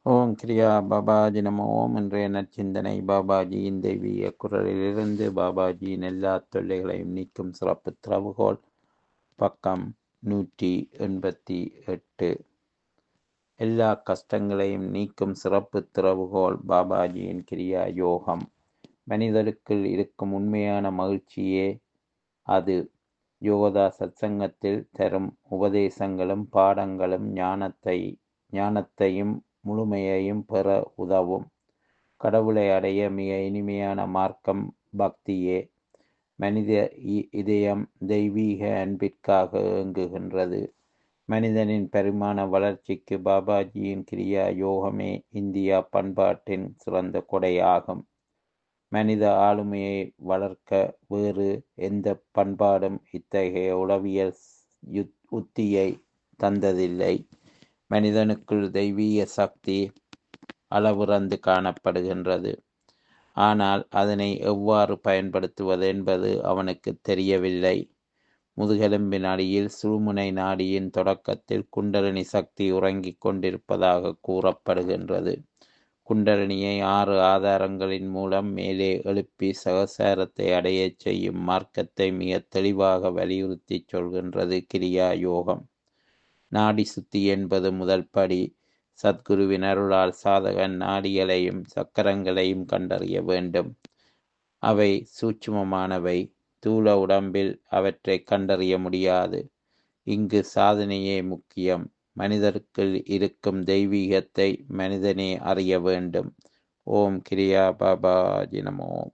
ஓம் கிரியா பாபாஜி நம ஓம் இன்றைய நற்சிந்தனை பாபாஜியின் தெய்வீக குரலிலிருந்து பாபாஜியின் எல்லா தொல்லைகளையும் நீக்கும் சிறப்பு திறவுகோல் பக்கம் நூற்றி எண்பத்தி எட்டு எல்லா கஷ்டங்களையும் நீக்கும் சிறப்பு திறவுகோல் பாபாஜியின் கிரியா யோகம் மனிதருக்குள் இருக்கும் உண்மையான மகிழ்ச்சியே அது யோகதா சத்சங்கத்தில் தரும் உபதேசங்களும் பாடங்களும் ஞானத்தை ஞானத்தையும் முழுமையையும் பெற உதவும் கடவுளை அடைய மிக இனிமையான மார்க்கம் பக்தியே மனித இ- இதயம் தெய்வீக அன்பிற்காக ஏங்குகின்றது மனிதனின் பரிமாண வளர்ச்சிக்கு பாபாஜியின் கிரியா யோகமே இந்தியா பண்பாட்டின் சிறந்த கொடையாகும் மனித ஆளுமையை வளர்க்க வேறு எந்த பண்பாடும் இத்தகைய உளவியல் யுத்- உத்தியை தந்ததில்லை மனிதனுக்குள் தெய்வீக சக்தி அளவுறந்து காணப்படுகின்றது ஆனால் அதனை எவ்வாறு பயன்படுத்துவது என்பது அவனுக்கு தெரியவில்லை முதுகெலும்பின் அடியில் சுழுமுனை நாடியின் தொடக்கத்தில் குண்டலினி சக்தி உறங்கிக் கொண்டிருப்பதாக கூறப்படுகின்றது குண்டலினியை ஆறு ஆதாரங்களின் மூலம் மேலே எழுப்பி சகசாரத்தை அடையச் செய்யும் மார்க்கத்தை மிக தெளிவாக வலியுறுத்திச் சொல்கின்றது கிரியா யோகம் நாடி சுத்தி என்பது முதல் படி சத்குருவின் அருளால் சாதகன் நாடிகளையும் சக்கரங்களையும் கண்டறிய வேண்டும் அவை சூட்சுமமானவை தூள உடம்பில் அவற்றை கண்டறிய முடியாது இங்கு சாதனையே முக்கியம் மனிதருக்குள் இருக்கும் தெய்வீகத்தை மனிதனே அறிய வேண்டும் ஓம் கிரியா பாபாஜி நமோ